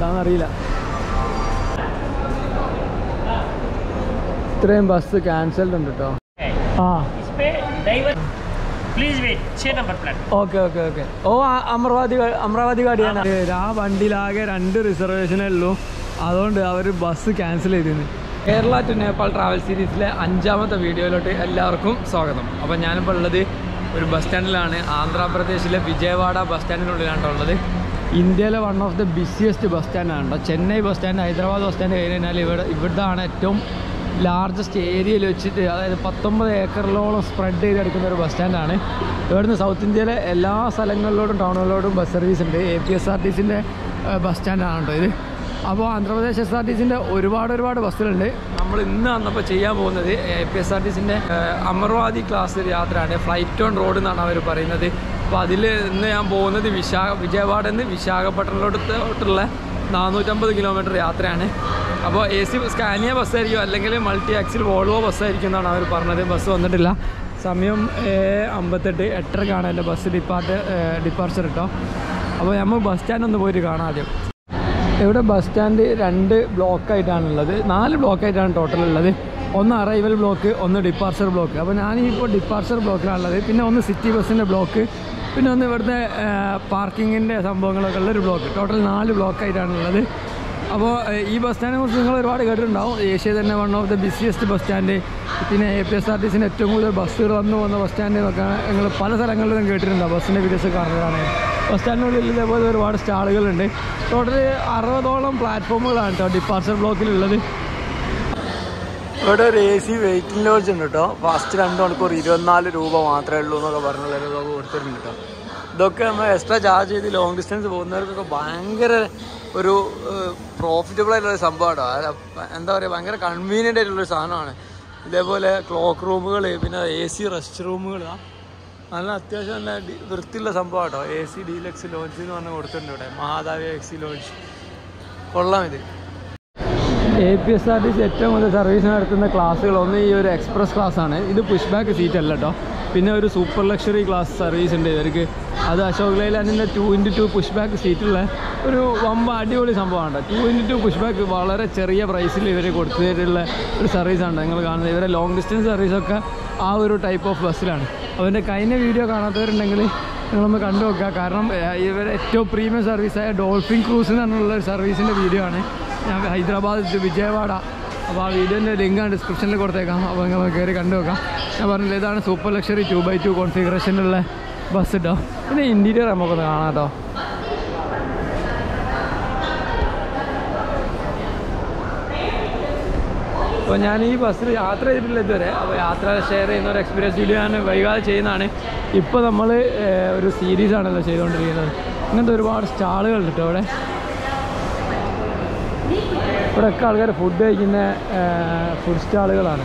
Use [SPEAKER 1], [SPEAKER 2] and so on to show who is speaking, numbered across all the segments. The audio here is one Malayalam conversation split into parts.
[SPEAKER 1] എന്താണെന്നറിയില്ല ഇത്രയും ബസ് ക്യാൻസൽഡ് ഉണ്ട് കേട്ടോ ആ
[SPEAKER 2] इस पे ड्राइवर प्लीज वेट छः number plate
[SPEAKER 1] okay okay okay ഓ ആ- അമരാവതി ഗാ- അമരാവതി ഗാഡിയാണ് ആ വണ്ടിയിലാകെ രണ്ട് റിസർവേഷനേ ഉള്ളൂ അതുകൊണ്ട് അവർ ബസ് ക്യാൻസൽ ചെയ്തിരുന്നു കേരള ടു നേപ്പാൾ ട്രാവൽ സീരീസിലെ അഞ്ചാമത്തെ വീഡിയോയിലോട്ട് എല്ലാവർക്കും സ്വാഗതം അപ്പോൾ ഞാനിപ്പോൾ ഉള്ളത് ഒരു ബസ് സ്റ്റാൻഡിലാണ് ആന്ധ്രാപ്രദേശിലെ വിജയവാഡ ബസ് സ്റ്റാൻഡിനുള്ളിലാണ് ഉള്ളത് ഇന്ത്യയിലെ one of the busiest bus സ്റ്റാൻഡാണ് കേട്ടോ Chennai bus stand Hyderabad bus stand കഴിഞ്ഞ് കഴിഞ്ഞാൽ ഇവിടെ ഇവിടുന്നാണ് ഏറ്റവും ലാർജസ്റ്റ് ഏരിയയിൽ വെച്ചിട്ട് അതായത് പത്തൊമ്പത് ഏക്കറിലോളം സ്പ്രെഡ് ചെയ്ത് എടുക്കുന്ന ഒരു ബസ് സ്റ്റാൻഡാണ് ഇവിടുന്ന് സൗത്ത് ഇന്ത്യയിലെ എല്ലാ സ്ഥലങ്ങളിലോട്ടും ടൗണുകളിലോട്ടും ബസ് സർവീസ് ഉണ്ട് A P S R T സിൻ്റെ ബസ് സ്റ്റാൻഡാണ് കേട്ടോ ഇത് അപ്പോൾ ആന്ധ്രാപ്രദേശ് എസ് ആർ ടി സിൻ്റെ ഒരുപാട് ഒരുപാട് ബസ്സുകളുണ്ട് നമ്മൾ ഇന്ന് വന്നപ്പോൾ ചെയ്യാൻ പോകുന്നത് A P S R T സിൻ്റെ അമർവാദി ക്ലാസ് ഒരു യാത്രയാണ് ഫ്ലൈറ്റ് ഓൺ റോഡ് എന്നാണ് അവർ പറയുന്നത് അപ്പോൾ അതിൽ ഇന്ന് ഞാൻ പോകുന്നത് വിശാഖ വിജയവാഡയിൽ നിന്ന് വിശാഖപട്ടണത്തോട്ടുള്ള നാനൂറ്റമ്പത് കിലോമീറ്റർ യാത്രയാണ് അപ്പോൾ എ സി സ്കാനിയ ബസ്സായിരിക്കും അല്ലെങ്കിൽ മൾട്ടി ആക്സിൽ വോൾവോ ബസ്സായിരിക്കും എന്നാണ് അവർ പറഞ്ഞത് ബസ് വന്നിട്ടില്ല സമയം ഏഴ് അമ്പത്തെട്ട് എട്ടരക്കാണ് എൻ്റെ ബസ് ഡിപ്പാർട്ട് ഡിപ്പാർച്ചർ കേട്ടോ അപ്പോൾ നമ്മൾ ബസ് സ്റ്റാൻഡ് ഒന്ന് പോയിട്ട് കാണാം ആദ്യം ഇവിടെ ബസ് സ്റ്റാൻഡ് രണ്ട് ബ്ലോക്കായിട്ടാണുള്ളത് നാല് ബ്ലോക്കായിട്ടാണ് ടോട്ടൽ ഉള്ളത് ഒന്ന് അറൈവൽ ബ്ലോക്ക് ഒന്ന് ഡിപ്പാർച്ചർ ബ്ലോക്ക് അപ്പോൾ ഞാനിപ്പോൾ ഡിപ്പാർച്ചർ ബ്ലോക്കിലാണുള്ളത് പിന്നെ ഒന്ന് സിറ്റി ബസ്സിൻ്റെ ബ്ലോക്ക് പിന്നെ ഒന്ന് ഇവിടുത്തെ പാർക്കിങ്ങിൻ്റെ സംഭവങ്ങളൊക്കെ ഉള്ളൊരു ബ്ലോക്ക് ടോട്ടൽ നാല് ബ്ലോക്കായിട്ടാണുള്ളത് അപ്പോൾ ഏഹ്, ഈ ബസ് സ്റ്റാൻഡിനെ കുറിച്ച് നിങ്ങൾ ഒരുപാട് കേട്ടിട്ടുണ്ടാവും ഏഷ്യ തന്നെ one of the busiest bus stand പിന്നെ A P S R T സിന് ഏറ്റവും കൂടുതൽ ബസ്സുകൾ വന്നു പോകുന്ന ബസ് സ്റ്റാൻഡ് എന്നൊക്കെ നിങ്ങൾ പല സ്ഥലങ്ങളിലും കേട്ടിട്ടുണ്ടാവും ബസ്സിൻ്റെ വീഡിയോസ് കാണുന്നതാണ് ബസ് സ്റ്റാൻഡിനുള്ളിൽ ഇതേപോലെ ഒരുപാട് സ്റ്റാളുകളുണ്ട് ടോട്ടൽ അറുപതോളം പ്ലാറ്റ്ഫോമുകളാണ് കേട്ടോ ഡിപ്പാർച്ചർ ബ്ലോക്കിലുള്ളത് ഇവിടെ ഒരു എ സി വെയിറ്റിംഗ് ലോഡ്ജ് ഉണ്ട് കേട്ടോ ഫസ്റ്റ് രണ്ട് മണിക്കൂർ ഇരുപത്തിനാല് രൂപ മാത്രമേ ഉള്ളൂ എന്നൊക്കെ പറഞ്ഞുള്ളൊരു തുക കൊടുത്തിട്ടുണ്ട് കേട്ടോ ഇതൊക്കെ നമ്മൾ എക്സ്ട്രാ ചാർജ് ചെയ്ത് ലോങ് ഡിസ്റ്റൻസ് പോകുന്നവർക്കൊക്കെ ഭയങ്കര ഒരു പ്രോഫിറ്റബിൾ ആയിട്ടുള്ള ഒരു സംഭവമാണ് അത് എന്താ പറയുക ഭയങ്കര കൺവീനിയൻ്റ് ആയിട്ടുള്ളൊരു സാധനമാണ് ഇതേപോലെ ക്ലോക്ക് റൂമുകൾ പിന്നെ എ സി റെസ്റ്റ് റൂമുകൾ നല്ല അത്യാവശ്യം നല്ല ഡി- വൃത്തിയുള്ള സംഭവം കേട്ടോ എ സി ഡീലക്സ് ലോഞ്ച് എന്ന് പറഞ്ഞ് കൊടുത്തിട്ടുണ്ട് ഇവിടെ മഹാദേവി എക്സി ലോഞ്ച് കൊള്ളാം ഇത് A P S R T C ഏറ്റവും കൂടുതൽ സർവീസ് നടത്തുന്ന ക്ലാസ്സുകൾ ഒന്ന് ഈ ഒരു എക്സ്പ്രസ് ക്ലാസ് ആണ് ഇത് പുഷ് ബാക്ക് സീറ്റ് അല്ല കേട്ടോ പിന്നെ ഒരു സൂപ്പർ ലക്ഷറി ക്ലാസ് സർവീസ് ഉണ്ട് ഇവർക്ക് അത് അശോക് ലൈലാൻഡിൻ്റെ two into two push back സീറ്റുള്ള ഒരു വമ്പ അടിപൊളി സംഭവമാണ് two into two push back വളരെ ചെറിയ പ്രൈസിൽ ഇവർ കൊടുത്തിട്ടുള്ള ഒരു സർവീസാണ് നിങ്ങൾ കാണുന്നത് ഇവരെ ലോങ് ഡിസ്റ്റൻസ് സർവീസൊക്കെ ആ ഒരു ടൈപ്പ് ഓഫ് ബസ്സിലാണ് അവൻ്റെ കഴിഞ്ഞ വീഡിയോ കാണാത്തവരുണ്ടെങ്കിൽ നിങ്ങളൊന്ന് കണ്ടു നോക്കുക കാരണം ഏഹ്, ഇവരെ ഏറ്റവും പ്രീമിയം സർവീസായ ഡോൾഫിൻ ക്രൂസ് എന്നുള്ള ഒരു സർവീസിൻ്റെ വീഡിയോ ആണ് ഞാൻ ഹൈദരാബാദ് ടു വിജയവാഡ അപ്പോൾ ആ വീഡിയോൻ്റെ ലിങ്ക് ആണ് ഡിസ്ക്രിപ്ഷനിൽ കൊടുത്തേക്കാം അപ്പോൾ നിങ്ങൾ കയറി കണ്ടു നോക്കാം ഞാൻ പറഞ്ഞില്ല ഇതാണ് super luxury two by two കോൺഫിഗറേഷനുള്ള ബസ് കേട്ടോ പിന്നെ ഇൻറ്റീരിയർ നമുക്കൊന്ന് കാണാം കേട്ടോ അപ്പോൾ ഞാൻ ഈ ബസ്സിൽ യാത്ര ചെയ്തിട്ടില്ല ഇതുവരെ അപ്പോൾ യാത്ര ഷെയർ ചെയ്യുന്ന ഒരു എക്സ്പീരിയൻസ് വീഡിയോ ഞാൻ വൈകാതെ ചെയ്യുന്നതാണ് ഇപ്പോൾ നമ്മൾ ഒരു സീരീസ് ആണല്ലോ ചെയ്തുകൊണ്ടിരിക്കുന്നത് ഇങ്ങനത്തെ ഒരുപാട് സ്റ്റാളുകളുണ്ട് കേട്ടോ ഇവിടെ ഇവിടെയൊക്കെ ആൾക്കാർ ഫുഡ് കഴിക്കുന്ന ഫുഡ് സ്റ്റാളുകളാണ്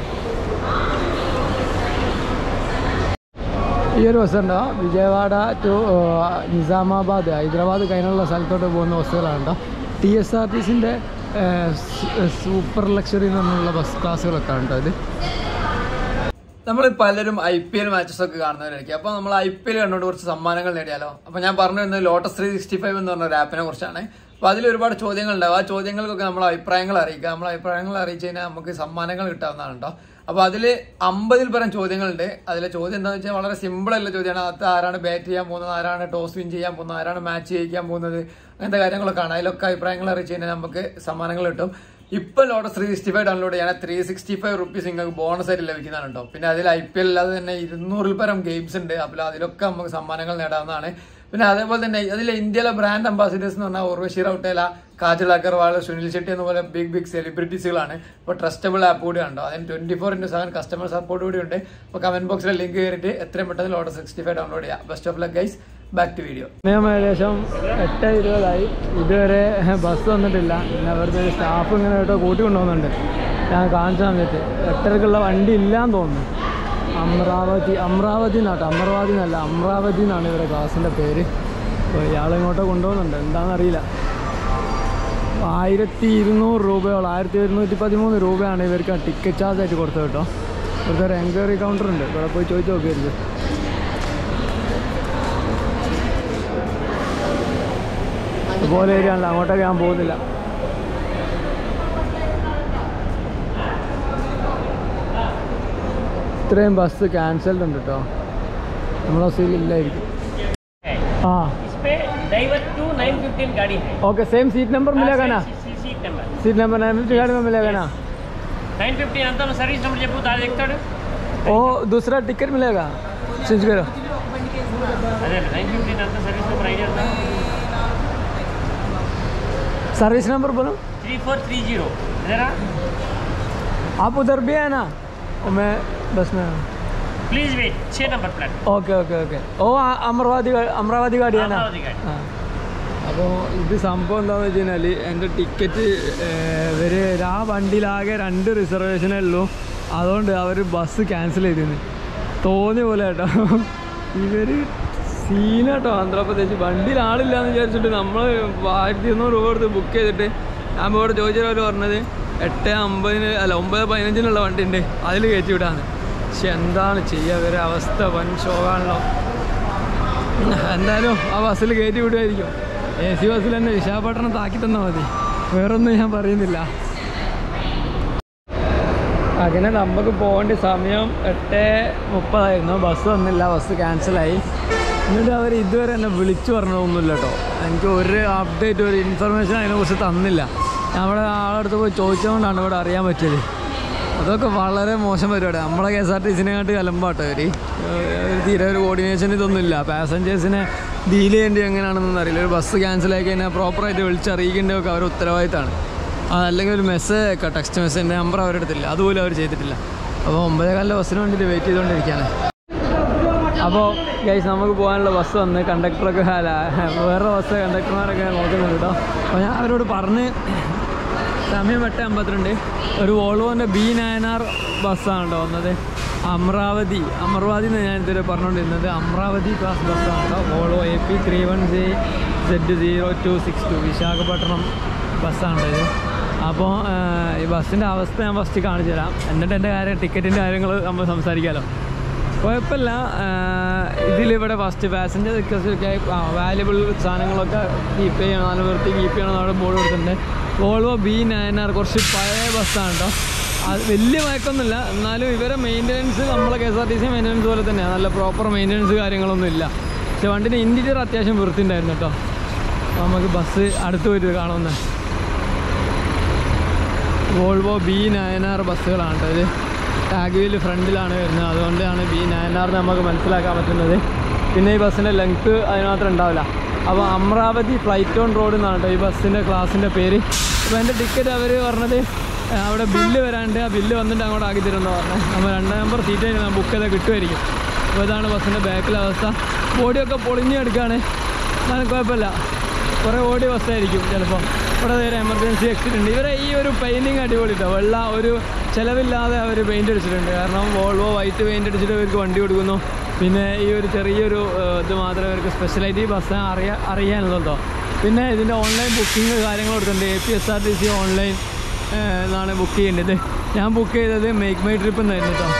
[SPEAKER 1] ഈ ഒരു ബസ് ഉണ്ടോ വിജയവാഡ ടു നിസാമാബാദ് ഹൈദരാബാദ് കഴിഞ്ഞുള്ള സ്ഥലത്തോട്ട് പോകുന്ന ബസ്സുകളാണ് കേട്ടോ ടി എസ് ആർ ടി സിൻ്റെ സൂപ്പർ ലക്ഷറി എന്നുള്ള ബസ് ക്ലാസ്സുകളൊക്കെ ആണ് കേട്ടോ ഇത് നമ്മൾ പലരും ഐ പി എൽ മാച്ചസ് ഒക്കെ കാണുന്നവരായിരിക്കും അപ്പോൾ നമ്മൾ ഐ പി എൽ കണ്ടുകൊണ്ട് കുറച്ച് സമ്മാനങ്ങൾ നേടിയാലോ അപ്പോൾ ഞാൻ പറഞ്ഞു വരുന്നത് ലോട്ടസ് ത്രീ സിക്സ്റ്റി ഫൈവ് എന്ന് പറഞ്ഞ ഒരു ആപ്പിനെ കുറിച്ചാണ് അപ്പോൾ അതിൽ ഒരുപാട് ചോദ്യങ്ങളുണ്ടാവും ആ ചോദ്യങ്ങൾക്കൊക്കെ നമ്മൾ അഭിപ്രായങ്ങൾ അറിയിക്കുക നമ്മൾ അഭിപ്രായങ്ങൾ അറിയിച്ചു കഴിഞ്ഞാൽ നമുക്ക് സമ്മാനങ്ങൾ കിട്ടാവുന്നതാണ് കേട്ടോ അപ്പോൾ അതിൽ അമ്പതിൽ പരം ചോദ്യങ്ങളുണ്ട് അതിലെ ചോദ്യം എന്താണെന്ന് വെച്ചാൽ വളരെ സിമ്പിൾ ആയിട്ടുള്ള ചോദ്യമാണ് അത് ആരാണ് ബാറ്റ് ചെയ്യാൻ പോകുന്നത് ആരാണ് ടോസ് വിൻ ചെയ്യാൻ പോകുന്നത് ആരാണ് മാച്ച് ജയിക്കാൻ പോകുന്നത് അങ്ങനത്തെ കാര്യങ്ങളൊക്കെ ആണ് അതിലൊക്കെ അഭിപ്രായങ്ങൾ അറിയിച്ചു കഴിഞ്ഞാൽ നമുക്ക് സമ്മാനങ്ങൾ കിട്ടും ഇപ്പൊ lotus three sixty five download ചെയ്യാൻ ത്രീ സിക്സ്റ്റി ഫൈവ് റുപ്പീസ് നിങ്ങൾക്ക് ബോണസ് ആയിട്ട് ലഭിക്കുന്നതാണ് കേട്ടോ പിന്നെ അതിൽ ഐ പി എൽ അല്ലാതെ തന്നെ ഇരുന്നൂറിൽ പരം ഗെയിംസ് ഉണ്ട് അപ്പോൾ അതിലൊക്കെ നമുക്ക് സമ്മാനങ്ങൾ നേടാവുന്നതാണ് പിന്നെ അതേപോലെ തന്നെ അതിലെ ഇന്ത്യയിലെ ബ്രാൻഡ് അംബാസിഡേഴ്സ് എന്ന് പറഞ്ഞാൽ ഉർവശി റൌട്ടേല കാജൽ അഗർവാൾ സുനിൽ ഷെട്ടി എന്ന ബിഗ് ബിഗ് സെലിബ്രിറ്റീസുകളാണ് ഇപ്പോൾ ട്രസ്റ്റബിൾ ആപ്പ് കൂടി ഉണ്ടോ അതിന് twenty four into seven customer support കൂടി ഉണ്ട് അപ്പോൾ കമന്റ് ബോക്സിലെ ലിങ്ക് കയറിയിട്ട് എത്രയും പെട്ടെന്ന് ലോട്ടസ് സിക്സ്റ്റി ഫൈവ് ഡൗൺലോഡ് ചെയ്യാം best of luck guys back to video സമയം ഏകദേശം എട്ട് ഇരുപതായി ഇതുവരെ ബസ് വന്നിട്ടില്ല പിന്നെ അവരുടെ ഒരു സ്റ്റാഫ് ഇങ്ങനെ കേട്ടോ കൂട്ടി കൊണ്ടുപോകുന്നുണ്ട് ഞാൻ കാണിച്ച സമയത്ത് എട്ടരക്കുള്ള വണ്ടി ഇല്ലാന്ന് തോന്നുന്നു അമരാവതി അമരാവതി എന്നാട്ടോ അമർവാദി എന്നല്ല അമരാവതി എന്നാണ് ഇവരുടെ ക്ലാസ്സിൻ്റെ പേര് അപ്പോൾ ഇയാൾ ഇങ്ങോട്ടോ കൊണ്ടുപോകുന്നുണ്ട് എന്താണെന്നറിയില്ല ആയിരത്തി ഇരുന്നൂറ് രൂപയോളം ആയിരത്തി ഒരുന്നൂറ്റി പതിമൂന്ന് രൂപയാണ് ഇവർക്ക് ടിക്കറ്റ് ചാർജ് ആയിട്ട് കൊടുത്തത് കേട്ടോ ഇവിടുത്തെ ഒരു എൻക്വയറി കൗണ്ടർ ഉണ്ട് ഇവിടെ പോയി ചോദിച്ചു നോക്കിയത് ഇതുപോലെ ഏരിയ അങ്ങോട്ടൊക്കെ ഞാൻ പോകുന്നില്ല ഇത്രയും ബസ് ക്യാൻസൽഡ് ഉണ്ട് കേട്ടോ നമ്മളെ ബസ്സിൽ ഇല്ലായിരിക്കും
[SPEAKER 2] है
[SPEAKER 1] ആ
[SPEAKER 2] इस पे ड्राइवर टू नाइन फिफ्टीन गाड़ी है
[SPEAKER 1] ओके सेम सीट नंबर मिलेगा ना
[SPEAKER 2] seat number
[SPEAKER 1] seat number nine fifty गाड़ी में मिलेगा ना
[SPEAKER 2] नाइन फिफ्टीन ಅಂತ ಸರ್ವಿಸ್ ನಂಬರ್ చెప్పు దాని ఎక్కుతాడు
[SPEAKER 1] वो दूसरा टिकट मिलेगा चेंज करो
[SPEAKER 2] అదే నైన్ ఫిఫ్టీన్ అంత service number idea
[SPEAKER 1] service number बोलो
[SPEAKER 2] త్రీ ఫోర్ త్రీ జీరో అదేనా
[SPEAKER 1] आप उधर भी है ना वो मैं बस में हूँ
[SPEAKER 2] ప్లీజ్ వెయిట్ ఛే number plate
[SPEAKER 1] okay okay okay ഓ ആ- അമർവാദി ഗാ- അമരാവതി ഗാഡിയാണ്
[SPEAKER 2] അമരാവതി ഗാഡി.
[SPEAKER 1] അപ്പോൾ ഇത് സംഭവം എന്താണെന്ന് വെച്ച് കഴിഞ്ഞാൽ എൻ്റെ ടിക്കറ്റ് ഇവർ ആ വണ്ടിയിലാകെ രണ്ട് റിസർവേഷനേ ഉള്ളൂ അതുകൊണ്ട് അവർ ബസ് ക്യാൻസൽ ചെയ്തിരുന്നു തോന്നിയ പോലെ കേട്ടോ ഇവർ സീനാട്ടോ ആന്ധ്രാപ്രദേശ് വണ്ടിയിൽ ആളില്ല എന്ന് വിചാരിച്ചിട്ട് നമ്മൾ ആയിരത്തി ഇരുന്നൂറ് രൂപ കൊടുത്ത് ബുക്ക് ചെയ്തിട്ട് ഞാൻ ഇവിടെ ചോദിച്ചവർ പറഞ്ഞത് എട്ട് അമ്പതിന് അല്ല ഒമ്പത് പതിനഞ്ചിനുള്ള വണ്ടി ഉണ്ട് അതിൽ കയറ്റി വിടാന്ന് പക്ഷെ എന്താണ് ചെയ്യുക ഇവരെ അവസ്ഥ വൻ ഷോകാണല്ലോ എന്തായാലും ആ ബസ്സിൽ കയറ്റി വിടുമായിരിക്കും എ സി ബസ്സിൽ തന്നെ വിശാഖപട്ടണത്ത് ആക്കി തന്നാൽ മതി വേറൊന്നും ഞാൻ പറയുന്നില്ല അങ്ങനെ നമുക്ക് പോകേണ്ട സമയം എട്ട് മുപ്പതായിരുന്നു ബസ് വന്നില്ല ബസ് ക്യാൻസലായി എന്നിട്ട് അവർ ഇതുവരെ എന്നെ വിളിച്ചു പറഞ്ഞതൊന്നുമില്ല കേട്ടോ എനിക്ക് ഒരു അപ്ഡേറ്റ് ഒരു ഇൻഫർമേഷൻ അതിനെക്കുറിച്ച് തന്നില്ല ഞാൻ അവിടെ ആളടുത്ത് പോയി ചോദിച്ചതുകൊണ്ടാണ് ഇവിടെ അറിയാൻ പറ്റിയത് അതൊക്കെ വളരെ മോശം പരിപാടി നമ്മളെ കെ എസ് ആർ ടി സിനെക്കാട്ട് കലമ്പാട്ടോ ഇവർ ഒരു തീരെ ഒരു കോർഡിനേഷൻ ഇതൊന്നുമില്ല പാസഞ്ചേഴ്സിനെ ഡീൽ ചെയ്യേണ്ടി എങ്ങനെയാണെന്നൊന്നും അറിയില്ല ഒരു ബസ് ക്യാൻസൽ ആക്കി കഴിഞ്ഞാൽ പ്രോപ്പറായിട്ട് വിളിച്ചറിയിക്കേണ്ടതൊക്കെ അവർ ഉത്തരവാദിത്തമാണ് അല്ലെങ്കിൽ ഒരു മെസ്സേജ് ഒക്കെ ടെക്സ്റ്റ് മെസ്സേജ് നമ്പർ അവരെടുത്തില്ല അതുപോലും അവർ ചെയ്തിട്ടില്ല അപ്പോൾ ഒമ്പതേകാലിലെ ബസ്സിന് വേണ്ടിയിട്ട് വെയിറ്റ് ചെയ്തുകൊണ്ടിരിക്കുകയാണ് അപ്പോൾ ഗൈസ് നമുക്ക് പോകാനുള്ള ബസ് വന്ന് കണ്ടക്ടറൊക്കെ അല്ല വേറെ ബസ് കണ്ടക്ടർമാരൊക്കെ നോക്കുന്നുണ്ട് കേട്ടോ അപ്പോൾ ഞാൻ അവരോട് പറഞ്ഞ് സമയം എട്ട് അമ്പത്തിരണ്ട് ഒരു വോൾവോൻ്റെ ബി നയൻ ആർ ബസ്സാണ് കേട്ടോ വന്നത് അമരാവതി അമർവാദി എന്ന് ഞാൻ ഇതുവരെ പറഞ്ഞുകൊണ്ടിരുന്നത് അമരാവതി ക്ലാസ് ബസ്സാണ് കേട്ടോ Volvo A P three one G Z zero two six two Visakhapatnam ബസ്സാണ് ഇത് അപ്പോൾ ഈ ബസ്സിൻ്റെ അവസ്ഥ ഞാൻ ഫസ്റ്റ് കാണിച്ചു തരാം എന്നിട്ട് എൻ്റെ കാര്യം ടിക്കറ്റിൻ്റെ കാര്യങ്ങൾ നമ്മൾ സംസാരിക്കാമല്ലോ കുഴപ്പമില്ല ഇതിലിവിടെ ഫസ്റ്റ് പാസഞ്ചർ റിക്വസ്റ്റൊക്കെ വാല്യബിൾ സാധനങ്ങളൊക്കെ കീപ്പ് ചെയ്യണം നല്ല വൃത്തി കീപ്പ് ചെയ്യണം അവിടെ ബോർഡ് കൊടുത്തിട്ടുണ്ട് വോൾവോ ബി നയൻ ആർ കുറച്ച് പഴയ ബസ്സാണ് കേട്ടോ അത് വലിയ മയക്കൊന്നുമില്ല എന്നാലും ഇവരെ മെയിൻ്റനൻസ് നമ്മളെ K S R T C maintenance പോലെ തന്നെയാണ് നല്ല പ്രോപ്പർ മെയിൻ്റനൻസ് കാര്യങ്ങളൊന്നും ഇല്ല പക്ഷെ വണ്ടിൻ്റെ ഇൻറ്റീരിയർ അത്യാവശ്യം വൃത്തിയുണ്ടായിരുന്നു കേട്ടോ അപ്പോൾ നമുക്ക് ബസ് അടുത്ത് പോയിട്ട് കാണുന്ന വോൾവോ ബി നയൻ ആർ ബസ്സുകളാണ് കേട്ടോ ഇത് ടാഗ് വീല് ഫ്രണ്ടിലാണ് വരുന്നത് അതുകൊണ്ടാണ് ബി നയൻ ആർ നമുക്ക് മനസ്സിലാക്കാൻ പറ്റുന്നത് പിന്നെ ഈ ബസ്സിൻ്റെ ലെങ്ത്ത് അതിനുമാത്രം ഉണ്ടാവില്ല അപ്പോൾ അമരാവതി ഫ്ലൈറ്റ് ഓൺ റോഡ് എന്നാണ് കേട്ടോ ഈ ബസ്സിൻ്റെ ക്ലാസ്സിൻ്റെ പേര് അപ്പോൾ എൻ്റെ ടിക്കറ്റ് അവർ പറഞ്ഞത് ആ, അവിടെ ബില്ല് വരാണ്ട് ആ ബില്ല് വന്നിട്ട് അങ്ങോട്ട് ആക്കി തരുമെന്ന് പറഞ്ഞത് നമ്മൾ രണ്ടാം നമ്പർ സീറ്റ് ബുക്ക് ചെയ്താൽ കിട്ടുമായിരിക്കും അപ്പോൾ ഇതാണ് ബസ്സിൻ്റെ ബാക്കിലെ അവസ്ഥ ബോഡിയൊക്കെ പൊളിഞ്ഞു എടുക്കുകയാണ് എന്നാലും കുഴപ്പമില്ല കുറേ ഓടി ബസ്സായിരിക്കും ചിലപ്പോൾ ഇവിടെ നേരെ എമർജൻസി എക്സിറ്റ് ഉണ്ട് ഇവരെ ഈ ഒരു പെയിൻറ്റിങ് അടിപൊളിട്ടോ വെള്ള ഒരു ചിലവില്ലാതെ അവർ പെയിൻ്റ് അടിച്ചിട്ടുണ്ട് കാരണം വോൾവോ വൈറ്റ് പെയിൻ്റ് അടിച്ചിട്ട് ഇവർക്ക് വണ്ടി കൊടുക്കുന്നു പിന്നെ ഈ ഒരു ചെറിയൊരു ഏഹ്, ഇത് മാത്രമേ ഇവർക്ക് സ്പെഷ്യലായിട്ട് ഈ ബസ് അറിയാ അറിയാനുള്ളൂ പിന്നെ ഇതിൻ്റെ ഓൺലൈൻ ബുക്കിംഗ് കാര്യങ്ങൾ കൊടുത്തിട്ടുണ്ട് A P S R T C online എന്നാണ് ബുക്ക് ചെയ്യേണ്ടത് ഞാൻ ബുക്ക് ചെയ്തത് മേക്ക് മൈ ട്രിപ്പ് എന്നായിരുന്നു കേട്ടോ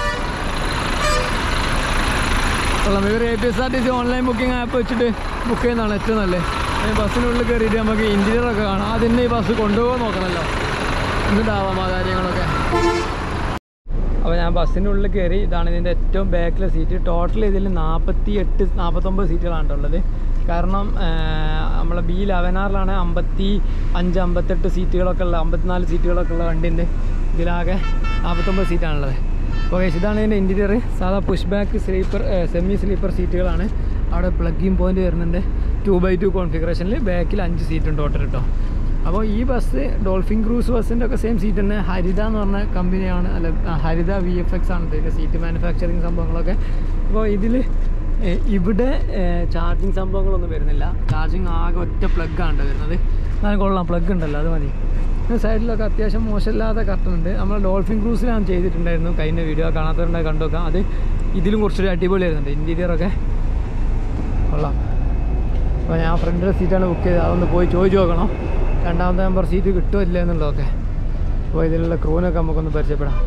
[SPEAKER 1] കൊള്ളാം ഇവർ A P S R T C online booking app വെച്ചിട്ട് ബുക്ക് ചെയ്യുന്നതാണ് ഏറ്റവും നല്ലത് ഈ ബസ്സിനുള്ളിൽ കയറിയിട്ട് നമുക്ക് ഇൻറ്റീരിയറൊക്കെ കാണാം അതിന് ഈ ബസ് കൊണ്ടുപോകാൻ നോക്കണമല്ലോ എന്നിട്ടാവാം ആ കാര്യങ്ങളൊക്കെ അപ്പോൾ ഞാൻ ബസ്സിൻ്റെ ഉള്ളിൽ കയറി ഇതാണ് ഇതിൻ്റെ ഏറ്റവും ബാക്കിലെ സീറ്റ് ടോട്ടൽ ഇതിൽ നാൽപ്പത്തി എട്ട് നാൽപ്പത്തൊമ്പത് സീറ്റുകളാണ് ഉള്ളത് കാരണം ആ, നമ്മളെ ബി ലെവനാറിലാണ് അമ്പത്തി അഞ്ച് അമ്പത്തെട്ട് സീറ്റുകളൊക്കെ ഉള്ള അമ്പത്തിനാല് സീറ്റുകളൊക്കെ ഉള്ള വണ്ടിൻ്റെ ഇതിലാകെ നാൽപ്പത്തൊമ്പത് സീറ്റാണുള്ളത് അപ്പോൾ guys, ഇതാണ് ഇതിൻ്റെ ഇൻറ്റീരിയർ സാധാ push back sleeper semi sleeper സീറ്റുകളാണ് അവിടെ പ്ലഗിങ് പോയിന്റ് വരുന്നുണ്ട് ടു ബൈ ടു കോൺഫിഗറേഷനിൽ ബാക്കിൽ അഞ്ച് സീറ്റ് ഉണ്ട് ടോട്ടൽ കേട്ടോ അപ്പോൾ ഈ ബസ് ഡോൾഫിൻ ക്രൂസ് ബസ്സിൻ്റെ ഒക്കെ സെയിം സീറ്റ് തന്നെ ഹരിത എന്ന് പറഞ്ഞ കമ്പനിയാണ് അല്ല ആ, ഹരിത വി എഫ് എക്സ് ആണ് ഇതിൻ്റെ സീറ്റ് മാനുഫാക്ചറിങ് സംഭവങ്ങളൊക്കെ അപ്പോൾ ഇതിൽ ഇവിടെ ചാർജിങ് സംഭവങ്ങളൊന്നും വരുന്നില്ല ചാർജിങ് ആകെ ഒറ്റ പ്ലഗാണ് വരുന്നത് എന്നാലും കൊള്ളാം പ്ലഗ് ഉണ്ടല്ലോ അത് മതി പിന്നെ സൈഡിലൊക്കെ അത്യാവശ്യം മോശമില്ലാത്ത കർട്ടൻ ഉണ്ട് നമ്മൾ ഡോൾഫിൻ ക്രൂസിൽ ഞാൻ ചെയ്തിട്ടുണ്ടായിരുന്നു കഴിഞ്ഞ വീഡിയോ കാണാത്തവരുണ്ടെങ്കിൽ കണ്ടു നോക്കാം അത് ഇതിലും കുറച്ചൊരു അടിപൊളിയായിരുന്നുണ്ട് ഇൻറ്റീരിയറൊക്കെ കൊള്ളാം അപ്പോൾ ഞാൻ ഫ്രണ്ടിലെ സീറ്റാണ് ബുക്ക് ചെയ്തത് അതൊന്ന് പോയി ചോദിച്ചു നോക്കണം രണ്ടാമത്തെ നമ്പർ സീറ്റ് കിട്ടുമോ ഇല്ല എന്നുള്ളതൊക്കെ അപ്പോൾ ഇതിലുള്ള ക്രൂനൊക്കെ നമുക്കൊന്ന് പരിചയപ്പെടാം